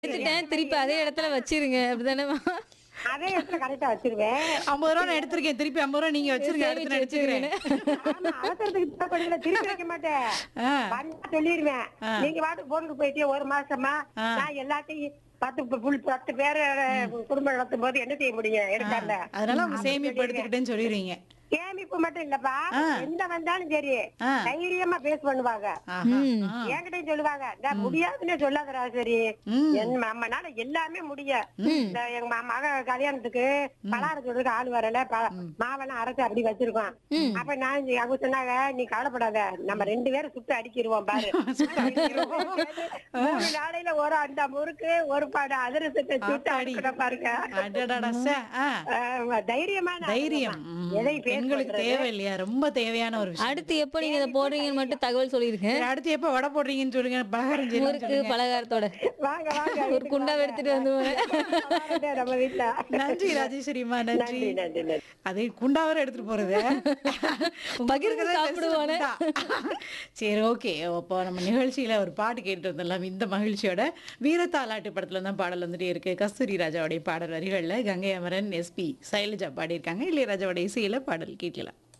எடுத்துட்டேன் திருப்பி அதே இடத்துல வச்சிருங்க அப்படிதானேமா அதே இடத்துல கரெக்டா வச்சிருவேன் ஐம்பது ரூபா நான் எடுத்திருக்கேன் திருப்பி ஐம்பது ரூபா நீங்க வச்சிருங்க அடுத்து நான் எடுத்துக்கிறேன் ஆமா, அவசரத்துக்கு தேவைப்படுதுல, திருப்பி வைக்க மாட்டேன் ஆ. வந்தா சொல்லிருவேன் நீங்க பாட்டுக்கு போட்டுட்டு போயிட்டே ஒரு மாசமா நான் எல்லாத்தையும் பத்து பு- புல் பத்து பேரு குடும்பம் நடத்தும் போது என்ன செய்ய முடியும் எடுக்காத அதனால உங்க சேமிப்பு எடுத்துக்கிட்டேன்னு சொல்லிடுவீங்க சேமிப்பு மட்டும் இல்லப்பா எந்த வந்தாலும் சரி ஆ. தைரியமா பேஸ் பண்ணுவாங்க ஆஹா. ஆ. என்கிட்டயும் சொல்லுவாங்க இந்த முடியாதுன்னு சொல்லாதடா சரி என் நம்மனால எல்லாமே முடியும் இந்த எங்க ம- மக கல்யாணத்துக்கு பலகாரம் சொல்றதுக்கு ஆள் வரல ப- மாவெல்லாம் அரைச்சு அப்படி வச்சிருக்கோம் அப்ப நான் இங்க- அவங்க சொன்னாங்க நீ கவலைப்படாத நம்ம ரெண்டு பேரும் சுட்டு அடிக்கிருவோம் பாரு சுட்டு அடிக்கிருவோம். மூணு நாளையில ஒரு அந்த முறுக்கு ஒரு பாடு அதிரசத்தை சுட்டு ஆத்தாடி. அடிக்கிற பாருங்க அடடடா சே. ஆ. ஆஹ் தைரியமான தைரியம் ஆளுங்கம்மா. ம். எதை பேஸ் பெண்களுக்கு பண்றது? தேவை இல்லையா ரொம்ப தேவையான ஒரு விஷயம் அடுத்து எப்போ நீங்க இதை போடுறீங்கன்னு மட்டும் தகவல் சொல்லிருக்கேன் சரி, அடுத்து எப்ப வடை போடுறீங்கன்னு சொல்லுங்க பலகாரம் செய்யலாம் முறுக்கு பலகாரத்தோட வாங்க வாங்க ஒரு குண்டாவை எடுத்துட்டு வந்து வாங்க, நம்ம வீட்டுல நன்றி ராஜேஸ்வரிமா நன்றி நன்றி நன்றி நன்றி அதே குண்டாவரை எடுத்துட்டு போறது பகிர்ந்து உங்களுக்கு சாப்பிடுவானே. குண்டா. சரி ஓகே அப்போ நம்ம நிகழ்ச்சியில ஒரு பாட்டு கேட்டு வந்துடலாம் இந்த மகிழ்ச்சியோட வீரத்தாலாட்டு படத்துல தான் பாடல் வந்துட்டே இருக்கு கஸ்தூரி ராஜாவுடைய பாடல் வரிகள்ல கங்கை அமரன் எஸ்பி சைலஜா பாடியிருக்காங்க இளையராஜாவோட இசையில பாடல் கேட்கலாம்